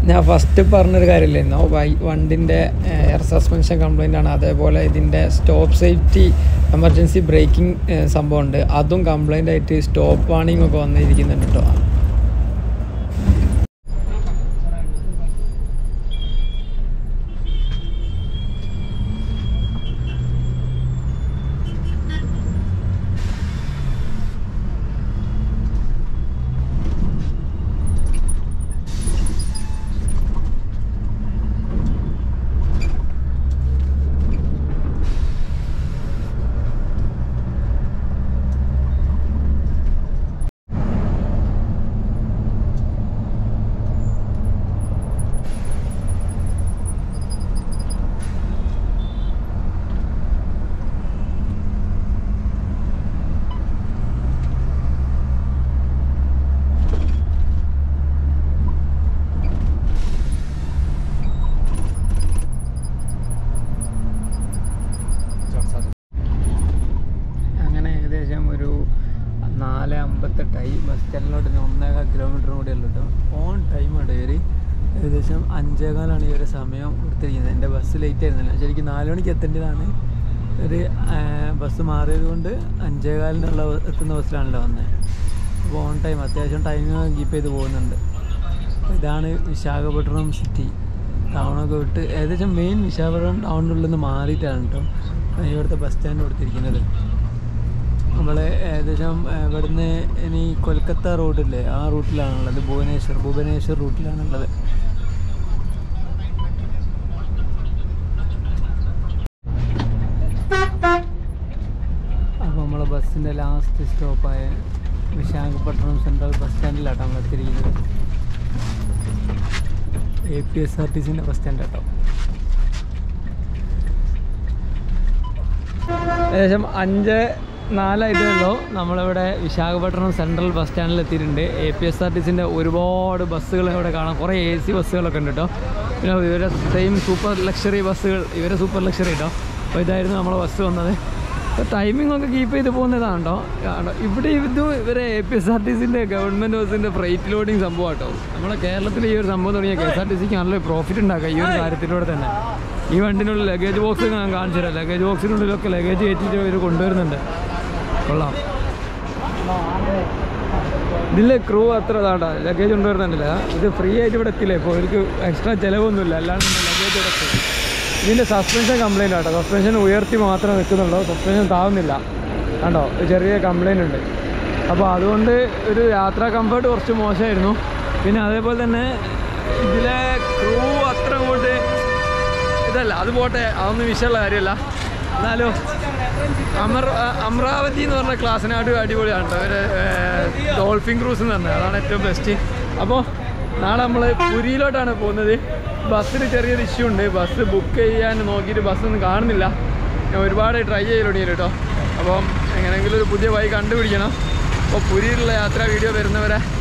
[SPEAKER 1] ഞാൻ ഫസ്റ്റ് പറഞ്ഞൊരു കാര്യമില്ലായിരുന്നോ വൈ വണ്ടിൻ്റെ എയർ സസ്പെൻഷൻ കംപ്ലൈൻ്റ് ആണ് അതേപോലെ ഇതിൻ്റെ സ്റ്റോപ്പ് സേഫ്റ്റി എമർജൻസി ബ്രേക്കിംഗ് സംഭവമുണ്ട് അതും കംപ്ലൈൻ്റ് ആയിട്ട് സ്റ്റോപ്പ് വാണിംഗ് ഒക്കെ വന്നിരിക്കുന്നുണ്ട് കേട്ടോ അങ്ങനെ ഏകദേശം ഒരു നാല് അമ്പത്തെട്ടായി ബസ് സ്റ്റാൻഡിലോട്ട് ഇനി ഒന്നേകാൽ കിലോമീറ്റർ കൂടി ഉള്ളൂ കേട്ടോ ഓൺ ടൈമാണ് ഇവർ ഏകദേശം അഞ്ചേകാലാണ് ഇവരെ സമയം കൊടുത്തിരിക്കുന്നത് എൻ്റെ ബസ് ലേറ്റ് ആയിരുന്നില്ല ശരിക്കും നാല് മണിക്ക് എത്തേണ്ടതാണ് ഒരു ബസ് മാറിയത് കൊണ്ട് അഞ്ചേകാലിനുള്ള എത്തുന്ന ബസ്സിലാണല്ലോ വന്നത് അപ്പോൾ ഓൺ ടൈം അത്യാവശ്യം ടൈമിങ് കീപ്പ് ചെയ്ത് പോകുന്നുണ്ട് അപ്പോൾ ഇതാണ് വിശാഖപട്ടണം സിറ്റി ടൗണൊക്കെ വിട്ട് ഏകദേശം മെയിൻ വിശാഖപട്ടണം ടൗണിനുള്ളിൽ നിന്ന് മാറിയിട്ടാണ് കേട്ടോ ഇവിടുത്തെ ബസ് സ്റ്റാൻഡ് കൊടുത്തിരിക്കുന്നത് നമ്മൾ ഏകദേശം ഏഹ്, ഇവിടുന്ന് ഇനി കൊൽക്കത്ത റൂട്ടില്ലേ ആ റൂട്ടിലാണുള്ളത് ഭുവനേശ്വർ ഭുവനേശ്വർ റൂട്ടിലാണുള്ളത് അപ്പോൾ നമ്മളെ ബസ്സിൻ്റെ ലാസ്റ്റ് സ്റ്റോപ്പായ വിശാഖപട്ടണം സെൻട്രൽ ബസ് സ്റ്റാൻഡിലാട്ടോ നമ്മൾ എത്തിയിരിക്കുന്നത് A P S R T സിൻ്റെ ബസ് സ്റ്റാൻഡ് കേട്ടോ ഏകദേശം അഞ്ച് നാലായിട്ടേ ഉള്ളൂ നമ്മളിവിടെ വിശാഖപട്ടണം സെൻട്രൽ ബസ് സ്റ്റാൻഡിൽ എത്തിയിട്ടുണ്ട് A P S R T സിൻ്റെ ഒരുപാട് ബസ്സുകൾ ഇവിടെ കാണാം കുറേ എ സി ബസ്സുകളൊക്കെ ഉണ്ട് കേട്ടോ പിന്നെ ഇവരെ സെയിം സൂപ്പർ ലക്ഷറി ബസ്സുകൾ ഇവരെ സൂപ്പർ ലക്ഷറി കേട്ടോ അപ്പോൾ ഇതായിരുന്നു നമ്മളെ ബസ് വന്നത് അപ്പോൾ ടൈമിംഗ് ഒക്കെ കീപ്പ് ചെയ്ത് പോകുന്നതാണ് കേട്ടോ കാരണം ഇവിടെ ഇതും ഇവരെ A P S R T സിൻ്റെ ഗവൺമെൻറ് ബസ്സിൻ്റെ ഫ്രൈറ്റ് ലോഡിങ് സംഭവം കേട്ടോ നമ്മുടെ കേരളത്തിൽ ഈ ഒരു സംഭവം തുടങ്ങിയ കെ എസ് ആർ ടി സിക്ക് നല്ല പ്രോഫിറ്റ് ഉണ്ടാക്കാം ഈ ഒരു കാര്യത്തിലൂടെ തന്നെ ഈ വണ്ടിനുള്ള ലഗേജ് ബോക്സ് ഞാൻ കാണിച്ചു തരാം ലഗേജ് ബോക്സിനുള്ളിലൊക്കെ ലഗേജ് കയറ്റിയിട്ട് ഇവർ കൊണ്ടുവരുന്നുണ്ട് കൊള്ളാം ഇതിലെ ക്രൂ അത്ര ഇതാണ്ടാ ലഗേജ് കൊണ്ടുവരുന്നുണ്ടല്ല ഇത് ഫ്രീ ആയിട്ട് ഇവിടെ എത്തില്ലേ ഇപ്പോൾ ഇവർക്ക് എക്സ്ട്രാ ചിലവൊന്നുമില്ല അല്ലാണ്ട് ലഗേജ് ഇവിടെ എത്തും ഇതിൻ്റെ സസ്പെൻഷൻ കംപ്ലൈൻ്റ് ആട്ടോ സസ്പെൻഷൻ ഉയർത്തി മാത്രമേ നിൽക്കുന്നുള്ളൂ സസ്പെൻഷൻ താവുന്നില്ല കണ്ടോ ഒരു ചെറിയ കംപ്ലൈൻ്റ് ഉണ്ട് അപ്പോൾ അതുകൊണ്ട് ഒരു യാത്രാ കംഫർട്ട് കുറച്ച് മോശമായിരുന്നു പിന്നെ അതേപോലെ തന്നെ ഇതിലെ ക്രൂ അത്ര അങ്ങോട്ട് ഇതല്ല അത് പോട്ടെ അതൊന്നും വിഷയമുള്ള കാര്യമല്ല എന്നാലും അമർ അമരാവതി എന്ന് പറഞ്ഞ ക്ലാസ്സിനായിട്ട് അടിപൊളിയാണ് കേട്ടോ ഒരു ഡോൾഫിൻ ക്രൂസ് എന്ന് പറഞ്ഞത് അതാണ് ഏറ്റവും ബെസ്റ്റ് അപ്പോൾ നാളെ നമ്മൾ പുരിയിലോട്ടാണ് പോകുന്നത് ബസ്സിന് ചെറിയൊരു ഇഷ്യൂ ഉണ്ട് ബസ് ബുക്ക് ചെയ്യാൻ നോക്കിയിട്ട് ബസ്സൊന്നും കാണുന്നില്ല ഞാൻ ഒരുപാട് ട്രൈ ചെയ്ത് തുടങ്ങിയില്ല കേട്ടോ അപ്പം എങ്ങനെയെങ്കിലും ഒരു പുതിയ വഴി കണ്ടുപിടിക്കണം അപ്പോൾ പുരിയിലുള്ള യാത്രാ വീഡിയോ വരുന്നവരെ